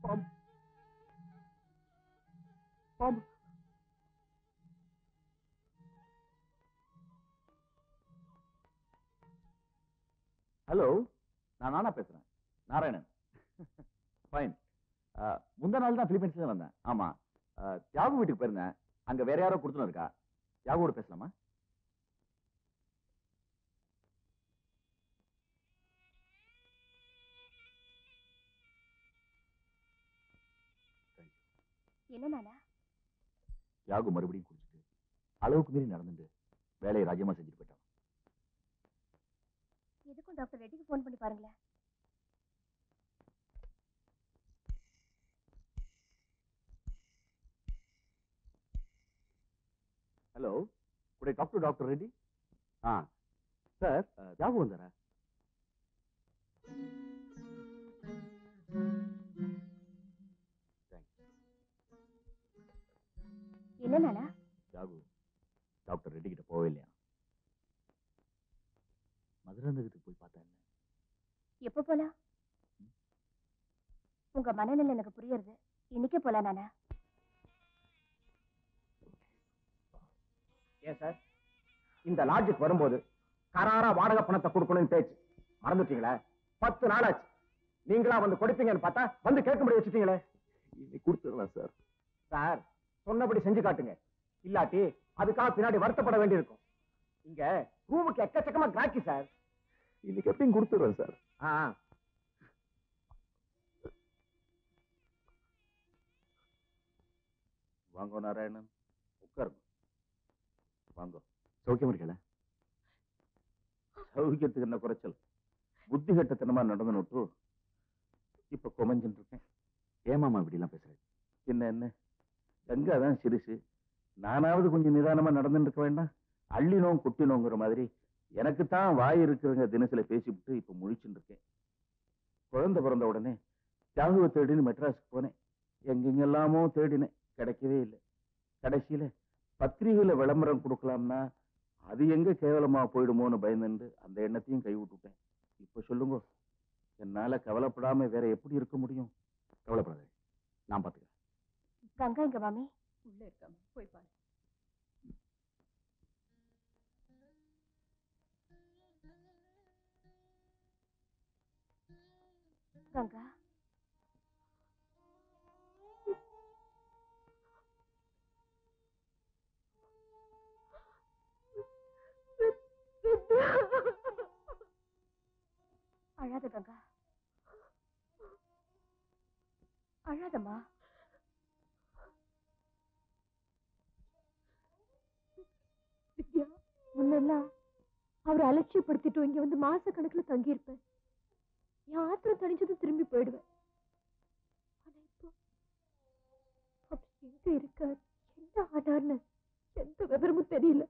பாம்பு பாம்பு ஹலோ நான் நானா பேசுறேன் நாராயணன் ஃபைன் முந்தா நாள் தான் பிலிப்பைன்ஸ்ல வந்தேன் ஆமா அஹ், தியாகு வீட்டுக்கு போயிருந்தேன் அங்க வேற யாரோ கொடுத்துன்னு இருக்கா தியாகோட பேசலாமா என்ன நானா தியாகு மறுபடியும் குடிச்சிட்டு அளவுக்கு மீறி நடந்துட்டு வேலையை ராஜ்யமா செஞ்சுட்டு போயிட்டான் எதுக்கும் டாக்டர் ரெட்டிக்கு ஃபோன் பண்ணி பாருங்களேன் hello good I talk to doctor Reddy ஆ சார் தியாகு வந்தாரா என்ன நானா தியாகு டாக்டர் ரெட்டி கிட்ட போவே இல்லையா மதுராந்தகத்துக்கு போய் பார்த்தா என்ன எப்ப போலாம் உங்க மனநிலை எனக்கு புரியுறது இன்னைக்கே போலாம் நானா ஏன் சார் இந்த லாட்ஜுக்கு வரும்போது கராரா வாடகை பணத்தை கொடுக்கணும்னு பேச்சு மறந்துட்டீங்களே பத்து நாளாச்சு நீங்களா வந்து கொடுப்பீங்கன்னு பார்த்தா வந்து கேட்க முடிய வச்சுட்டீங்களே இன்னைக்கு கொடுத்துடலாம் சார் சார் சொன்னபடி செஞ்சு காட்டுங்க இல்லாட்டி அதுக்காக பின்னாடி வருத்தப்பட வேண்டியிருக்கும் இங்க ரூமுக்கு எக்கச்சக்கமா கிராக்கி சார் இன்னைக்கு எப்படியும் கொடுத்துடுறேன் சார் ஆ வாங்க நாராயணன் உட்காருங்க வாங்க சௌக்கியம் இருக்கல சௌக்கியத்துக்கு என்ன குறைச்சல் புத்தி கட்டத்தனமா நடந்து நோட்டு இப்ப குமஞ்சுட்டு இருக்கேன் ஏமாமா இப்படி எல்லாம் பேசுறேன் என்ன என்ன கங்கா தான் சிறுசு நானாவது கொஞ்சம் நிதானமா நடந்துட்டு இருக்க வேண்டாம் அள்ளினோம் குட்டினோங்கிற மாதிரி எனக்கு தான் வாய் இருக்கிறவங்க தினசில பேசிவிட்டு இப்ப முழிச்சுட்டு இருக்கேன் குழந்தை பிறந்த உடனே தியாகுவை தேடின்னு மெட்ராஸுக்கு போனேன் எங்கெங்கெல்லாமோ தேடினேன் கிடைக்கவே இல்லை கடைசியில பத்திரிகையில விளம்பரம் கொடுக்கலாம்னா அது எங்க கேவலமா போயிடுமோன்னு பயந்துண்டு அந்த எண்ணத்தையும் கை விட்டுட்டேன் இப்ப சொல்லுங்க என்னால கவலைப்படாம வேற எப்படி இருக்க முடியும் கவலைப்படாத நான் பாத்துக்கிறேன் கங்கா எங்க மாமி உள்ள இருக்காம போய் பாரு கங்கா அழாத கங்கா அழாதம்மா வித்யா முன்னெல்லாம் அவரை அலட்சியப்படுத்திட்டு இங்க வந்து மாச கணக்குல தங்கி இருப்பேன் என் ஆத்திரம் தணிஞ்சது திரும்பி போயிடுவேன் ஆனா இப்போ அவர் எங்க இருக்கார் என்ன ஆனார்னு எந்த விவரமும் தெரியல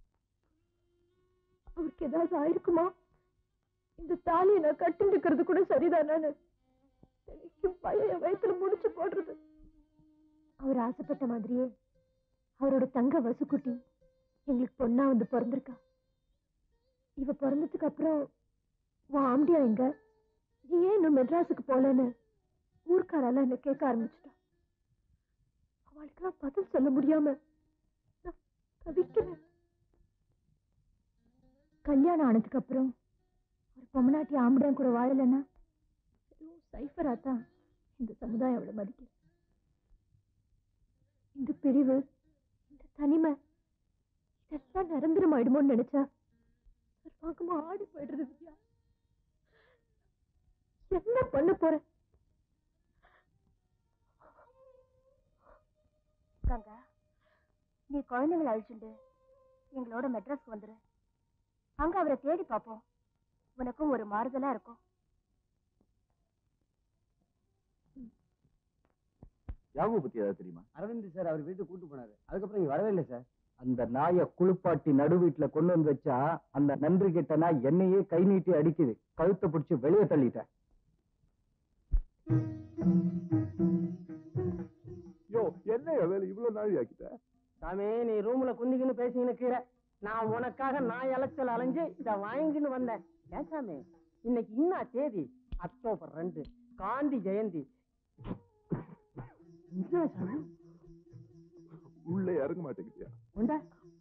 அவருக்கு ஏதாவது ஆயிருக்குமா இந்த தாலியை நான் கட்டிட்டு இருக்கிறது கூட சரிதானான்னு தினைக்கும் பழைய வயசுல முடிச்சு போடுறது அவர் ஆசைப்பட்ட மாதிரியே அவரோட தங்க வசுக்குட்டி எங்களுக்கு பொண்ணா வந்து பிறந்திருக்கா இவ பிறந்ததுக்கு அப்புறம் உன் ஆம்பியா எங்க நீ ஏன் இன்னும் மெட்ராஸுக்கு போலன்னு ஊர்க்காரெல்லாம் என்ன கேட்க ஆரம்பிச்சிட்டா அவளுக்கெல்லாம் பதில் சொல்ல முடியாம நான் தவிக்கிறேன் கல்யாணம் ஆனதுக்கு அப்புறம் ஒரு பொம்மநாட்டி ஆம்படியான் கூட வாழலைன்னா வெறும் சைஃபரா தான் இந்த சமுதாயம் அவளை மதிக்குது இந்த பிரிவு இந்த தனிமை இதெல்லாம் நிரந்தரம் ஆயிடுமோன்னு நினைச்சா சர்வாங்கமா ஆடி போயிடுறது வித்யா என்ன பண்ண போறேன் கங்கா நீ குழந்தைங்களை அழிச்சுண்டு எங்களோட மெட்ராஸ்க்கு வந்துரு அங்க அவரை தேடி பார்ப்போம் உனக்கும் ஒரு மாறுதலா இருக்கும் யாகு பத்தி ஏதாவது தெரியுமா அரவிந்த் சார் அவர் வீட்டுக்கு கூட்டு போனாரு அதுக்கப்புறம் இங்க வரவே இல்லை சார் அந்த நாயை குளிப்பாட்டி நடு வீட்டுல கொண்டு வந்து வச்சா அந்த நன்றி கிட்ட நாய் என்னையே கை நீட்டி அடிக்குது கழுத்தை பிடிச்சு வெளியே தள்ளிட்டேன் யோ என்ன வேலை இவ்வளவு நாள் ஆக்கிட்ட சாமி நீ ரூம்ல குந்திக்கின்னு பேசிக்கின்னு கீரை நான் உனக்காக நான் அலைச்சல் அலைஞ்சு இத வாங்கின்னு வந்தேன் ஏன் சாமி இன்னைக்கு இன்னா தேதி அக்டோபர் ரெண்டு காந்தி ஜெயந்தி என்ன சாமி உள்ளே இறங்க மாட்டேங்குதியா கொண்டா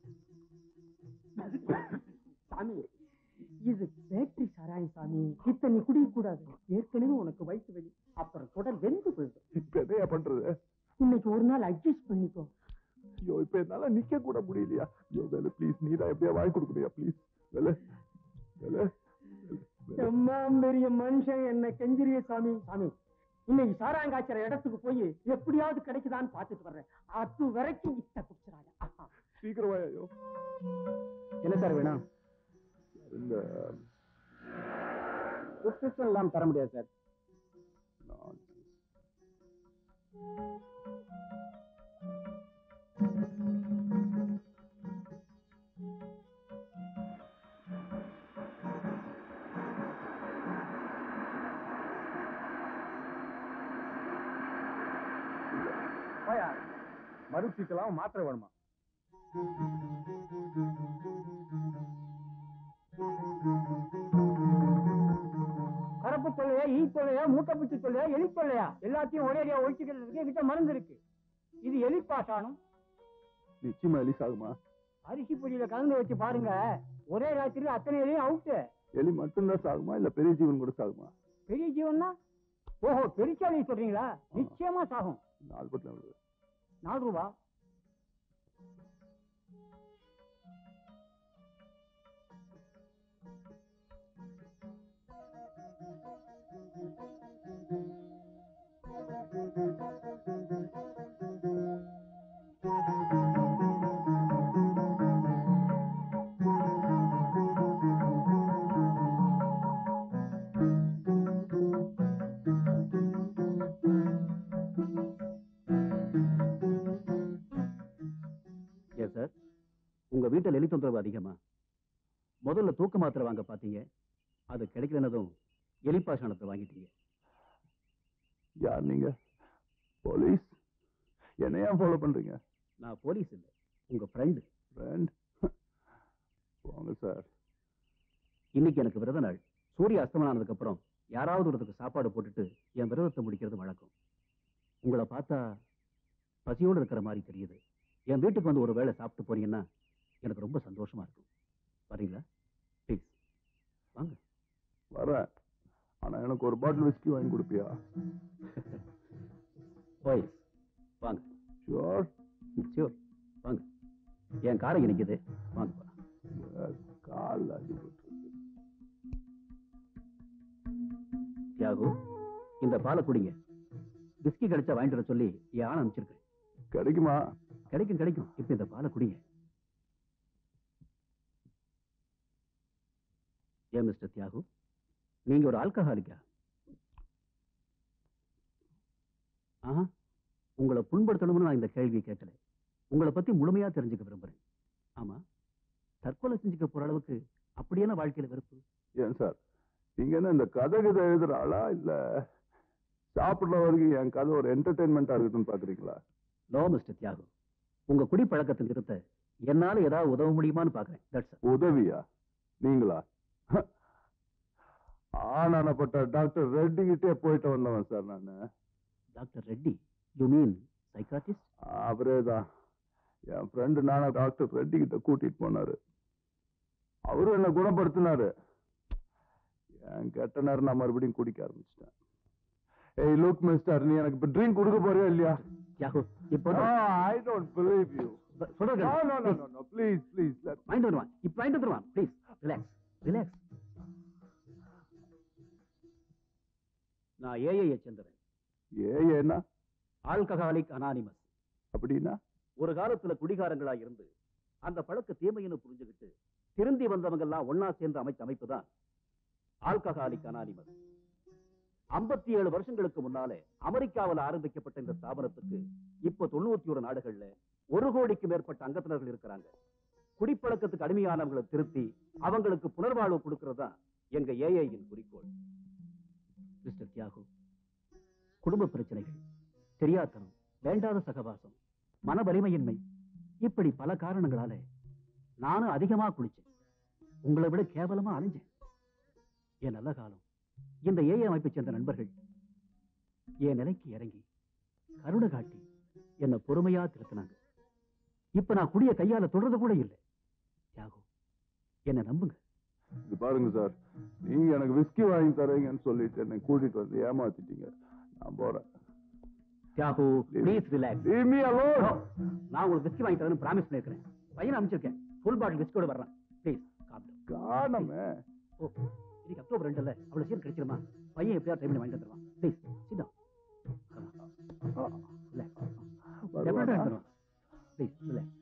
சாமி இது பேட்டரி சாராயம் சாமி இத்த நீ குடிக்க கூடாது ஏற்கனவே உனக்கு வயிற்று வலி அப்புறம் குடல் வெந்து போயிடும் இப்ப என்னையா பண்றது இன்னைக்கு ஒரு நாள் அட்ஜஸ்ட் பண்ணிக்கோ ஐயோ இப்ப என்னால நிக்க கூட முடியலையா ஐயோ வேலை ப்ளீஸ் நீ தான் எப்படியா வாங்கி கொடுக்குறியா ப்ளீஸ் வேலை வேலை எம்மா பெரிய மனுஷன் என்ன கெஞ்சிரிய சாமி சாமி இன்னைக்கு சாராயம் காய்ச்சற இடத்துக்கு போய் எப்படியாவது கிடைக்குதான்னு பார்த்துட்டு வர்றேன் அது வரைக்கும் இத்த குடிச்சிடாத ஆஹா. சீக்கிரம் வாயா ஐயோ என்ன சார் வேணும் இந்த பிரிஸ்கிரிப்ஷன் இல்லாம தர முடியாது சார் நான் மறு சீட்டெல்லாம் மாத்திரை வேணுமா கரப்பு தொல்லையா ஈ தொல்லையா மூட்டைப்பூச்சி தொல்லையா எலி தொல்லையா எல்லாத்தையும் ஒரேடியா ஒழிச்சுக்கிறதுக்கு என்கிட்ட மருந்து இருக்கு இது எலி பாசானம் நிச்சயமா எலிஸ் ஆகுமா அரிசி பொடியில கலந்து வச்சு பாருங்க ஒரே ராத்திரி அத்தனை எலியும் அவுட்டு எலி மட்டும்தான் சாகுமா இல்ல பெரிய ஜீவன் கூட சாகுமா பெரிய ஜீவன்னா ஓஹோ பெருச்சாலி சொல்றீங்களா நிச்சயமா சாகும் நாலு பட்டில விழுது நாலு ரூபா ஏன் சார் உங்க வீட்டில் எலி தொந்தரவு அதிகமா முதல்ல தூக்க மாத்திரை வாங்க பாத்தீங்க அது கிடைக்கலனதும் எலிப்பாசனத்தை வாங்கிட்டீங்க யார் நீங்க போலீஸ் என்ன ஏன் ஃபாலோ பண்றீங்க நான் போலீஸ் இல்லை உங்க ஃப்ரெண்டு ஃப்ரெண்ட் போங்க சார் இன்னைக்கு எனக்கு விரத நாள் சூரிய அஸ்தமனம் ஆனதுக்கு அப்புறம் யாராவது ஒருத்தருக்கு சாப்பாடு போட்டுட்டு என் விரதத்தை முடிக்கிறது வழக்கம் உங்களை பார்த்தா பசியோடு இருக்கிற மாதிரி தெரியுது என் வீட்டுக்கு வந்து ஒரு வேளை சாப்பிட்டு போனீங்கன்னா எனக்கு ரொம்ப சந்தோஷமா இருக்கும் வரீங்களா ப்ளீஸ் வாங்க வரேன் ஆனா எனக்கு ஒரு பாட்டில் விஸ்கி வாங்கி கொடுப்பியா போய் வாங்க ஷுவர் ஷியோர் வாங்க என் காரை நிற்குது வாங்க போலாம் கால் அடிபட்டு தியாகு இந்த பாலை குடிங்க பிஸ்கி கிடைச்சா வாங்கிட்டு வர சொல்லி என் ஆள் அனுப்பிச்சிருக்கேன் கிடைக்குமா கிடைக்கும் கிடைக்கும் இப்ப இந்த பாலை குடிங்க ஏன் மிஸ்டர் தியாகு நீங்க ஒரு ஆல்கஹாலிக்கா ஆஹா உங்களை புண்படுத்தணும்னு நான் இந்த கேள்வியை கேட்கல உங்களை பத்தி முழுமையா தெரிஞ்சுக்க விரும்புறேன் ஆமா தற்கொலை செஞ்சுக்க போற அளவுக்கு அப்படியான வாழ்க்கையில வெறுப்பு ஏன் சார் நீங்க என்ன இந்த கதை கதை எழுதுற ஆளா இல்ல சாப்பிடுற வரைக்கும் என் கதை ஒரு என்டர்டைன்மெண்டா இருக்கட்டும்னு பாக்குறீங்களா நோ மிஸ்டர் தியாகு உங்க குடிப்பழக்கத்தை நிறுத்த என்னால ஏதாவது உதவ முடியுமான்னு பாக்குறேன் தட்ஸ் உதவியா நீங்களா ஆனானப்பட்ட டாக்டர் ரெட்டி கிட்டே போயிட்டு வந்தவன் சார் நானு doctor Reddy you mean psychiatrist அவரே தான் என் ஃப்ரெண்டு நானா டாக்டர் ரெட்டி கிட்ட கூட்டிட்டு போனாரு அவரும் என்ன குணப்படுத்தினாரு என் கெட்ட நேரம் நான் மறுபடியும் குடிக்க ஆரம்பிச்சிட்டேன் ஏய் லுக் மிஸ்டர் நீ எனக்கு இப்ப ட்ரிங்க் கொடுக்க போறியா இல்லையா தியாகு இப்போ ஐ டோன்ட் பிலீவ் யூ சொல்றது no no no no please please let வாங்கிட்டு வருவான் இப்போ வாங்கிட்டு வந்துருவான் ப்ளீஸ் ரிலாக்ஸ் ரிலாக்ஸ் நான் ஏஐயை சேர்ந்தவன் ஏ ஏன்னா ஆல்கஹாலிக் அனானிமஸ் அப்படின்னா ஒரு காலத்துல குடிகாரங்களா இருந்து அந்த பழக்க தீமைன்னு புரிஞ்சுக்கிட்டு திருந்தி வந்தவங்க எல்லாம் ஒன்னா சேர்ந்து அமைச்ச அமைப்பு தான் ஆல்கஹாலிக் அனானிமஸ் ஐம்பத்தி ஏழு வருஷங்களுக்கு முன்னாலே அமெரிக்காவில் ஆரம்பிக்கப்பட்ட இந்த ஸ்தாபனத்துக்கு இப்ப தொண்ணூத்தி ஒரு நாடுகள்ல ஒரு கோடிக்கு மேற்பட்ட அங்கத்தினர்கள் இருக்கிறாங்க குடிப்பழக்கத்துக்கு அடிமையானவங்களை திருத்தி அவங்களுக்கு புனர்வாழ்வு கொடுக்கிறது தான் எங்க ஏஐயின் குறிக்கோள் மிஸ்டர் தியாகு குடும்ப பிரச்சனைகள் தெரியாத்தனம் வேண்டாத சகவாசம் மன வலிமையின்மை இப்படி பல காரணங்களால நானும் அதிகமா குடிச்சேன் உங்களை விட கேவலமா அலைஞ்சேன் என் நல்ல காலம் இந்த ஏஐ அமைப்பைச் சேர்ந்த நண்பர்கள் என் நிலைக்கு இறங்கி கருணை காட்டி என்ன பொறுமையா திருத்தினாங்க இப்ப நான் குடிய கையால தொடர்றது கூட இல்லை தியாகு என்ன நம்புங்க இது பாருங்க சார் நீங்க எனக்கு விஸ்கி வாங்கி தரீங்கன்னு சொல்லிட்டு என்னை கூட்டிட்டு வந்து ஏமாத்திட்டீங்க நான் போறேன் Thiyagu please relax Leave me alone. நான் உங்களுக்கு விஸ்கி வாங்கி தரேன்னு ப்ராமிஸ் பண்ணிருக்கேன் பையனை அனுப்பிச்சிருக்கேன் ஃபுல் பாட்டில் விஸ்கியோட வர்றேன் ப்ளீஸ் காணமே ஓ இன்னைக்கு அக்டோபர் ரெண்டுல அவ்வளவு சீக்கிரம் கிடைச்சிருமா பையன் எப்படியா டைம் பண்ணி வாங்கி தந்துருவான் ப்ளீஸ் சிதா ரிலாக்ஸ் வருவானா? Please relax